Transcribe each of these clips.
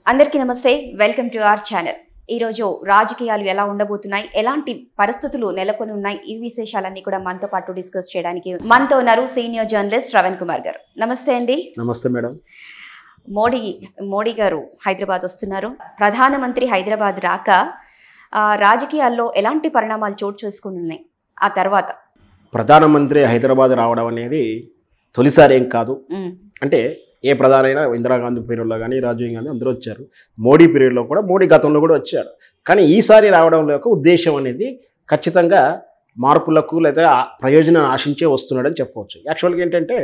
అందరికీ నమస్తే welcome to our channel ఈరోజు రాజకీయాలు ఎలా ఉండబోతున్నాయి ఎలాంటి పరిస్థితులు నెలకొని ఉన్నాయి ఈ విశేషాలన్నీ కూడా మనతో పాటు డిస్కస్ చేయడానికి మనతో ఉన్నారు సీనియర్ జర్నలిస్ట్ శ్రవణ్ కుమార్ గారు నమస్తే అండి నమస్తే మేడం మోడీ మోడీ గారు హైదరాబాద్ వస్తున్నారు ప్రధానమంత్రి హైదరాబాద్ రాక ఆ, రాజకీయాల్లో ఎలాంటి పరిణామాలు చోటు చేసుకుని ఉన్నాయి ఆ తర్వాత ప్రధానమంత్రి హైదరాబాద్ రావడం అనేది తొలిసారి ఏం కాదు ఉమ్, అంటే ఏ ప్రధానైనా ఇందిరాగాంధీ పీరియడ్లో కానీ రాజీవ్ గాంధీ అందరూ వచ్చారు మోడీ పీరియడ్లో కూడా మోడీ గతంలో కూడా వచ్చారు కానీ ఈసారి రావడం యొక్క ఉద్దేశం అనేది ఖచ్చితంగా మార్పులకు లేదా ఆ ప్రయోజనం ఆశించే వస్తున్నాడని చెప్పవచ్చు యాక్చువల్గా ఏంటంటే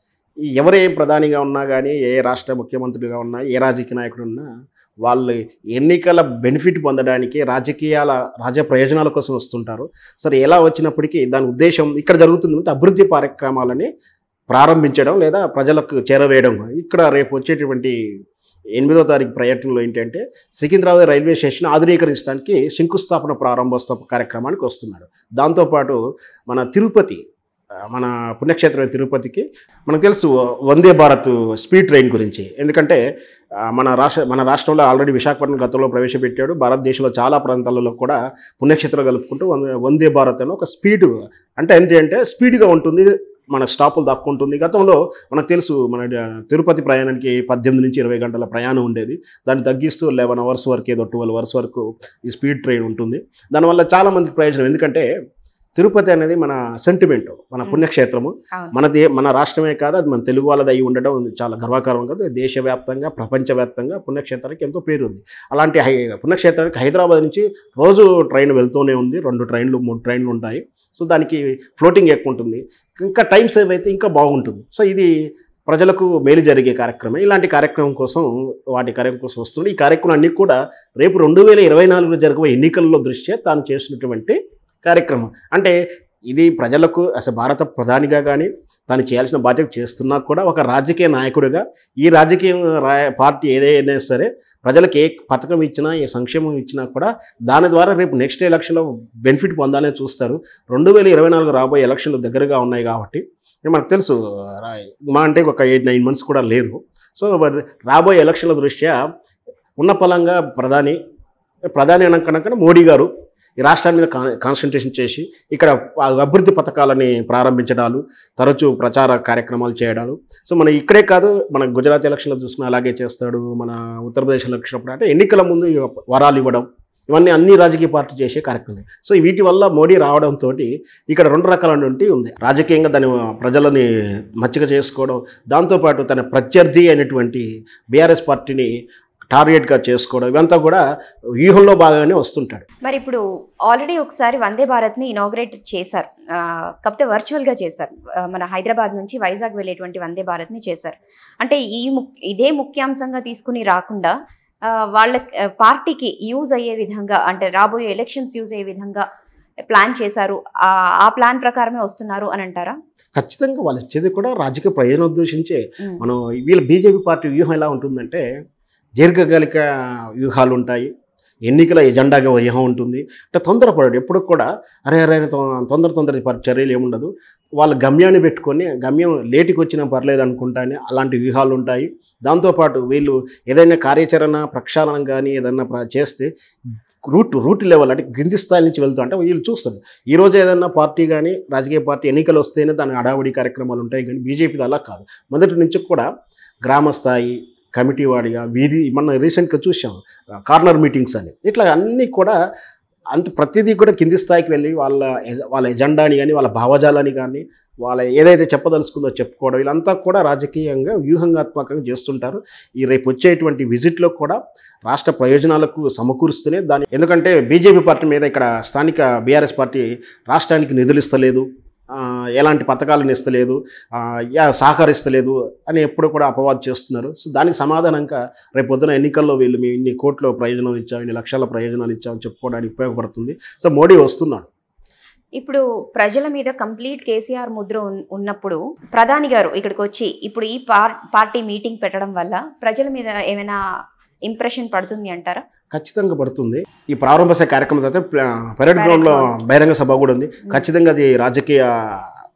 ఈ ఎవరే ప్రధానిగా ఉన్నా కానీ ఏ రాష్ట్ర ముఖ్యమంత్రిగా ఉన్నా ఏ రాజకీయ నాయకుడు ఉన్నా వాళ్ళు ఎన్నికల బెనిఫిట్ పొందడానికి రాజకీయాల రాజ ప్రయోజనాల కోసం వస్తుంటారు సరే ఎలా వచ్చినప్పటికీ దాని ఉద్దేశం ఇక్కడ జరుగుతుంది అభివృద్ధి కార్యక్రమాలని ప్రారంభించడం లేదా ప్రజలకు చేరవేయడం ఇక్కడ రేపు వచ్చేటువంటి ఎనిమిదో తారీఖు పర్యటనలో ఏంటంటే సికింద్రాబాద్ రైల్వే స్టేషన్ ఆధునీకరించడానికి శంకుస్థాపన ప్రారంభోత్సవ కార్యక్రమానికి వస్తున్నాడు దాంతోపాటు మన తిరుపతి ఆ, మన పుణ్యక్షేత్రం తిరుపతికి మనకు తెలుసు వందే భారత్ స్పీడ్ ట్రైన్ గురించి ఎందుకంటే ఆ, మన రాష్ట్ర మన రాష్ట్రంలో ఆల్రెడీ విశాఖపట్నం గతంలో ప్రవేశపెట్టాడు భారతదేశంలో చాలా ప్రాంతాలలో కూడా పుణ్యక్షేత్రాలు కలుపుకుంటూ వందే- వందే భారత్ అని ఒక స్పీడ్ అంటే ఏంటి అంటే స్పీడ్గా ఉంటుంది మన స్టాపులు దక్కుంటుంది గతంలో మనకు తెలుసు మన ఆ, తిరుపతి ప్రయాణానికి పద్దెనిమిది నుంచి ఇరవై గంటల ప్రయాణం ఉండేది దాన్ని తగ్గిస్తూ లెవెన్ అవర్స్ వరకు ఏదో ట్వెల్వ్ అవర్స్ వరకు ఈ స్పీడ్ ట్రైన్ ఉంటుంది దానివల్ల చాలా మందికి ప్రయోజనం ఎందుకంటే తిరుపతి అనేది మన సెంటిమెంట్ మన మ్మ్. పుణ్యక్షేత్రము అవును మనది మన రాష్ట్రమే కాదు అది మన తెలుగు వాళ్ళది అయి ఉండడం చాలా గర్వకారం కదా దేశవ్యాప్తంగా ప్రపంచవ్యాప్తంగా పుణ్యక్షేత్రానికి ఎంతో పేరు ఉంది అలాంటి హై పుణ్యక్షేత్రానికి హైదరాబాద్ నుంచి రోజు ట్రైన్ వెళ్తూనే ఉంది రెండు ట్రైన్లు మూడు ట్రైన్లు ఉంటాయి సో దానికి ఫ్లోటింగ్ ఎక్కువ ఉంటుంది ఇంకా టైం సేవ్ అయితే ఇంకా బాగుంటుంది సో ఇది ప్రజలకు మేలు జరిగే కార్యక్రమం ఇలాంటి కార్యక్రమం కోసం వాటి కార్యక్రమం కోసం వస్తుంది ఈ కార్యక్రమం అన్నీ కూడా రేపు రెండు వేల ఇరవై నాలుగులో జరగబోయే ఎన్నికల్లో దృష్ట్యా తాను చేసినటువంటి కార్యక్రమం అంటే ఇది ప్రజలకు అసలు భారత ప్రధానిగా కానీ తాను చేయాల్సిన బాధ్యత చేస్తున్నా కూడా ఒక రాజకీయ నాయకుడిగా ఈ రాజకీయ రా- పార్టీ ఏదైనా సరే ప్రజలకు ఏ పథకం ఇచ్చినా ఏ సంక్షేమం ఇచ్చినా కూడా దాని ద్వారా రేపు నెక్స్ట్ ఎలక్షన్లో బెనిఫిట్ పొందాలని చూస్తారు రెండు వేల ఇరవై నాలుగు రాబోయే ఎలక్షన్లు దగ్గరగా ఉన్నాయి కాబట్టి ఇది మనకు తెలుసు రా- మా అంటే ఒక ఎయిట్ నైన్ మంత్స్ కూడా లేదు సో మరి రాబోయే ఎలక్షన్ల దృష్ట్యా ఉన్న పలంగా ప్రధాని ప్రధాని అనకనక మోడీ గారు ఈ రాష్ట్రాన్ని మీద కాన్ కాన్సన్ట్రేషన్ చేసి ఇక్కడ ఆ అభివృద్ధి పథకాలని ప్రారంభించడాలు తరచూ ప్రచార కార్యక్రమాలు చేయడాలు సో మన ఇక్కడే కాదు మన గుజరాత్ ఎలక్షన్లో చూసుకున్న అలాగే చేస్తాడు మన ఉత్తరప్రదేశ్ ఎలక్షన్ అప్పుడు అంటే ఎన్నికల ముందు ఈ వరాలు ఇవ్వడం ఇవన్నీ అన్ని రాజకీయ పార్టీ చేసే కార్యక్రమం సో వీటి వల్ల మోడీ రావడంతో ఇక్కడ రెండు రకాలైనటువంటి ఉంది రాజకీయంగా దాని ప్రజలని మచ్చిక చేసుకోవడం దాంతోపాటు తన ప్రత్యర్థి అయినటువంటి బీఆర్ఎస్ పార్టీని టార్గెట్గా చేసుకోవడం ఇవంతా కూడా వ్యూహంలో భాగంగానే వస్తుంటాడు మరి ఇప్పుడు ఆల్రెడీ ఒకసారి వందే భారత్ని ఇనాగ్రేట్ చేశారు ఆ, కాకపోతే వర్చువల్గా చేశారు ఆ, మన హైదరాబాద్ నుంచి వైజాగ్ వెళ్ళేటువంటి వందే భారత్ని చేశారు అంటే ఈ ము- ఇదే ముఖ్యాంశంగా తీసుకుని రాకుండా ఆ, వాళ్ళ ఆ, పార్టీకి యూజ్ అయ్యే విధంగా అంటే రాబోయే ఎలక్షన్స్ యూజ్ అయ్యే విధంగా ప్లాన్ చేశారు ఆ ఆ ప్లాన్ ప్రకారమే వస్తున్నారు అని అంటారా ఖచ్చితంగా వాళ్ళు వచ్చేది కూడా రాజకీయ ప్రయోజనం ఉద్దేశించే ఉమ్, మనం వీళ్ళ బీజేపీ పార్టీ వ్యూహం ఎలా ఉంటుందంటే దీర్ఘకాలిక వ్యూహాలు ఉంటాయి ఎన్నికల ఎజెండాగా వ్యూహం ఉంటుంది అంటే తొందరపడాడు ఎప్పుడు కూడా అరే అరే అరే తొ- తొందర తొందర ప- చర్యలు ఏముండదు వాళ్ళ గమ్యాన్ని పెట్టుకొని గమ్యం లేటుకి వచ్చినా పర్లేదు అనుకుంటానే అలాంటి వ్యూహాలు ఉంటాయి దాంతోపాటు వీళ్ళు ఏదైనా కార్యాచరణ ప్రక్షాళన కానీ ఏదైనా ప్ర- చేస్తే రూట్ రూట్ లెవెల్ అంటే కింది స్థాయి నుంచి వెళ్తూ అంటే వీళ్ళు చూస్తారు ఈ రోజు ఏదైనా పార్టీ కానీ రాజకీయ పార్టీ ఎన్నికలు వస్తేనే దాని అడావుడి కార్యక్రమాలు ఉంటాయి కానీ బీజేపీది అలా కాదు మొదటి నుంచి కూడా గ్రామ స్థాయి కమిటీ వాడిగా వీధి మన రీసెంట్గా చూసాం కార్నర్ మీటింగ్స్ అని ఇట్లా అన్నీ కూడా అంత ప్రతిదీ కూడా కింది స్థాయికి వెళ్ళి వాళ్ళ ఎజ- వాళ్ళ ఎజెండాని కానీ వాళ్ళ భావజాలాన్ని కానీ వాళ్ళ ఏదైతే చెప్పదలుచుకుందో చెప్పుకోవడం వీళ్ళంతా కూడా రాజకీయంగా వ్యూహంగాత్మకంగా చేస్తుంటారు ఈ రేపు వచ్చేటువంటి విజిట్లో కూడా రాష్ట్ర ప్రయోజనాలకు సమకూరుస్తూనే దాని ఎందుకంటే బీజేపీ పార్టీ మీద ఇక్కడ స్థానిక బీఆర్ఎస్ పార్టీ రాష్ట్రానికి నిధులు ఇస్తలేదు ఆ, ఎలాంటి పథకాలను ఇస్తలేదు ఆ, యా సహకరిస్తలేదు అని ఎప్పుడు కూడా అపవాదు చేస్తున్నారు సో దానికి సమాధానంగా రేపు పొద్దున ఎన్నికల్లో వీళ్ళు మేము ఇన్ని కోట్ల ప్రయోజనాలు ఇచ్చాం ఇన్ని లక్షల ప్రయోజనాలు ఇచ్చామని చెప్పుకోవడానికి ఉపయోగపడుతుంది సో మోడీ వస్తున్నాడు ఇప్పుడు ప్రజల మీద కంప్లీట్ కేసీఆర్ ముద్ర ఉన్- ఉన్నప్పుడు ప్రధాని గారు ఇక్కడికి వచ్చి ఇప్పుడు ఈ పార్- పార్టీ మీటింగ్ పెట్టడం వల్ల ప్రజల మీద ఏమైనా ఇంప్రెషన్ పడుతుంది అంటారా ఖచ్చితంగా పడుతుంది ఈ ప్రారంభ సభ కార్యక్రమం తర్వాత ప- పరేడ్ Parade గ్రౌండ్లో grounds. బహిరంగ సభ కూడా ఉంది ఖచ్చితంగా అది రాజకీయ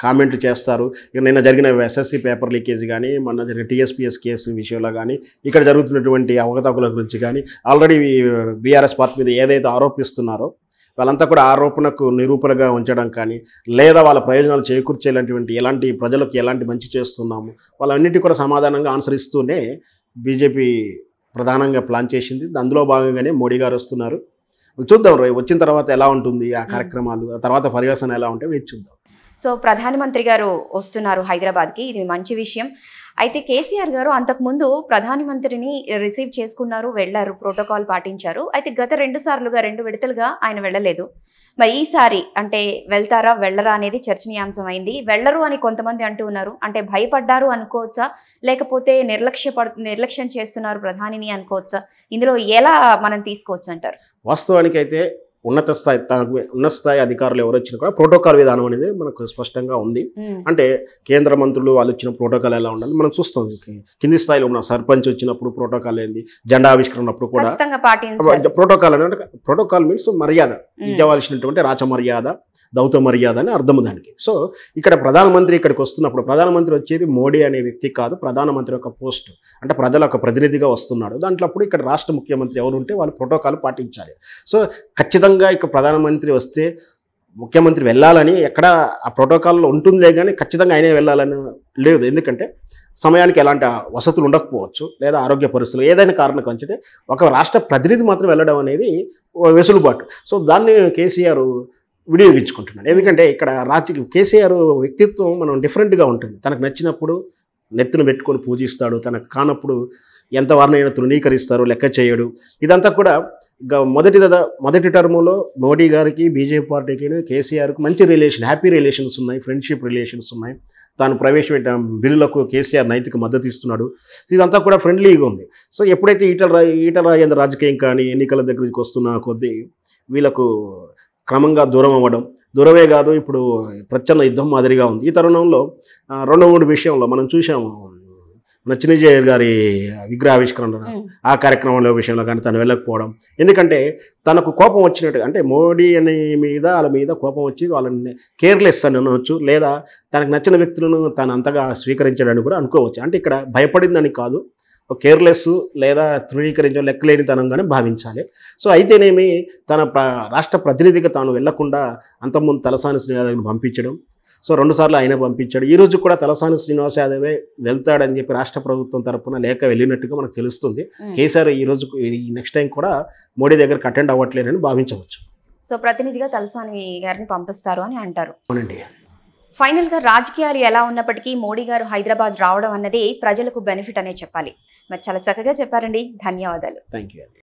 కామెంట్లు చేస్తారు ఇక నిన్న జరిగిన ఎస్ఎస్సి పేపర్ లీకేజ్ కానీ మొన్న జరిగిన టీఎస్పీఎస్ కేసు విషయంలో కానీ ఇక్కడ జరుగుతున్నటువంటి అవకతవకల గురించి కానీ ఆల్రెడీ బీఆర్ఎస్ పార్టీ మీద ఏదైతే ఆరోపిస్తున్నారో వాళ్ళంతా కూడా ఆరోపణకు నిరూపణగా ఉంచడం కానీ లేదా వాళ్ళ ప్రయోజనాలు చేకూర్చేలాంటివంటి ఎలాంటి ప్రజలకు ఎలాంటి మంచి చేస్తున్నాము వాళ్ళన్నిటి కూడా సమాధానంగా ఆన్సర్ ఇస్తూనే బీజేపీ ప్రధానంగా ప్లాన్ చేసింది అందులో భాగంగానే మోడీ గారు వస్తున్నారు చూద్దాం రేపు వచ్చిన తర్వాత ఎలా ఉంటుంది ఆ కార్యక్రమాలు ఆ తర్వాత పర్యవసనం ఎలా ఉంటే వేచి చూద్దాం సో ప్రధానమంత్రి గారు వస్తున్నారు హైదరాబాద్కి ఇది మంచి విషయం అయితే కేసీఆర్ గారు అంతకుముందు ప్రధానమంత్రిని రిసీవ్ చేసుకున్నారు వెళ్ళారు ప్రోటోకాల్ పాటించారు అయితే గత రెండు సార్లుగా రెండు విడతలుగా ఆయన వెళ్ళలేదు మరి ఈసారి అంటే వెళ్తారా వెళ్ళరా అనేది చర్చనీయాంశం అయింది వెళ్ళరు అని కొంతమంది అంటూ ఉన్నారు అంటే భయపడ్డారు అనుకోవచ్చా లేకపోతే నిర్లక్ష్య నిర్లక్ష్యం చేస్తున్నారు ప్రధానిని అనుకోవచ్చా ఇందులో ఎలా మనం తీసుకోవచ్చు అంటారు వాస్తవానికి అయితే ఉన్నత స్థాయి తనకు ఉన్నత స్థాయి అధికారులు ఎవరు వచ్చినా కూడా ప్రోటోకాల్ విధానం అనేది మనకు స్పష్టంగా ఉంది ఉమ్, అంటే కేంద్ర మంత్రులు వాళ్ళు ఇచ్చిన ప్రోటోకాల్ ఎలా ఉండాలి మనం చూస్తాం కి- కింది స్థాయిలో ఉన్న సర్పంచ్ వచ్చినప్పుడు ప్రోటోకాల్ ఏంది జెండా ఆవిష్కరణ ఉన్నప్పుడు కూడా ఖచ్చితంగా పాటించాలి ప్రోటోకాల్ అంటే ప్రోటోకాల్ మీన్స్ మర్యాద ఉమ్, ఇవ్వవలసినటువంటి రాచ మర్యాద దౌత మర్యాద అని అర్థము దానికి సో ఇక్కడ ప్రధానమంత్రి ఇక్కడికి వస్తున్నప్పుడు ప్రధానమంత్రి వచ్చేది మోడీ అనే వ్యక్తి కాదు ప్రధానమంత్రి యొక్క పోస్ట్ అంటే ప్రజల యొక్క ప్రతినిధిగా వస్తున్నాడు దాంట్లో అప్పుడు ఇక్కడ రాష్ట్ర ముఖ్యమంత్రి ఎవరు ఉంటే వాళ్ళు ప్రోటోకాల్ పాటించాలి సో ఖచ్చితంగా ఇక్కడ ప్రధానమంత్రి వస్తే ముఖ్యమంత్రి వెళ్ళాలని ఎక్కడ ఆ ప్రోటోకాల్లో ఉంటుందే కానీ ఖచ్చితంగా ఆయనే వెళ్ళాలని లేదు ఎందుకంటే సమయానికి ఎలాంటి వసతులు ఉండకపోవచ్చు లేదా ఆరోగ్య పరిస్థితులు ఏదైనా కారణం కంచితే ఒక రాష్ట్ర ప్రతినిధి మాత్రం వెళ్ళడం అనేది ఓ వెసులుబాటు సో దాన్ని కేసీఆర్ వినియోగించుకుంటున్నాడు ఎందుకంటే ఇక్కడ రాజకీయ కేసీఆర్ వ్యక్తిత్వం మనం డిఫరెంట్గా ఉంటుంది తనకు నచ్చినప్పుడు నెత్తున పెట్టుకొని పూజిస్తాడు తనకు కానప్పుడు ఎంత వారినైనా తృణీకరిస్తారు లెక్క చేయడు ఇదంతా కూడా గ- మొదటి దద- మొదటి టర్ములో మోడీ గారికి బీజేపీ పార్టీకి కేసీఆర్కి మంచి రిలేషన్ హ్యాపీ రిలేషన్స్ ఉన్నాయి ఫ్రెండ్షిప్ రిలేషన్స్ ఉన్నాయి తాను ప్రవేశపెట్టిన బిల్లులకు కేసీఆర్ నైతిక మద్దతు ఇస్తున్నాడు ఇదంతా కూడా ఫ్రెండ్లీగా ఉంది సో ఎప్పుడైతే ఈటల రా- ఈటల రాజేంద్ర రాజకీయం కానీ ఎన్నికల దగ్గరికి వస్తున్న కొద్దీ వీళ్ళకు క్రమంగా దూరం అవ్వడం దూరమే కాదు ఇప్పుడు ప్రచన్న యుద్ధం మాదిరిగా ఉంది ఈ తరుణంలో ఆ, రెండు మూడు విషయంలో మనం చూసాము మన చిన్నజయ గారి విగ్రహావిష్కరణ ఉమ్, ఆ కార్యక్రమంలో విషయంలో కానీ తను వెళ్ళకపోవడం ఎందుకంటే తనకు కోపం వచ్చినట్టు అంటే మోడీ అని మీద వాళ్ళ మీద కోపం వచ్చి వాళ్ళని కేర్లెస్ అని అనవచ్చు లేదా తనకు నచ్చిన వ్యక్తులను తను అంతగా స్వీకరించడానికి కూడా అనుకోవచ్చు అంటే ఇక్కడ భయపడిందని కాదు కేర్లెస్ లేదా తృణీకరించడం లెక్కలేనితనంగానే భావించాలి సో అయితేనేమి తన ప్ర- రాష్ట్ర ప్రతినిధిగా తాను వెళ్లకుండా అంతకుముందు తలసాని శ్రీనివాసని పంపించడం సో రెండుసార్లు ఆయన పంపించాడు ఈ రోజు కూడా తలసాని శ్రీనివాస్ యాదవే వెళ్తాడని చెప్పి రాష్ట్ర ప్రభుత్వం తరపున లేక వెళ్ళినట్టుగా మనకు తెలుస్తుంది ఉమ్. కేసీఆర్ ఈ రోజు ఈ నెక్స్ట్ టైం కూడా మోడీ దగ్గరకు అటెండ్ అవ్వట్లేదని భావించవచ్చు సో ప్రతినిధిగా తలసాని గారిని పంపిస్తారు అని అంటారు అవునండి ఫైనల్ గా రాజకీయాలు ఎలా ఉన్నప్పటికీ మోడీ గారు హైదరాబాద్ రావడం అన్నది ప్రజలకు బెనిఫిట్ అనే చెప్పాలి మరి చాలా చక్కగా చెప్పారండి ధన్యవాదాలు థ్యాంక్ యూ అండి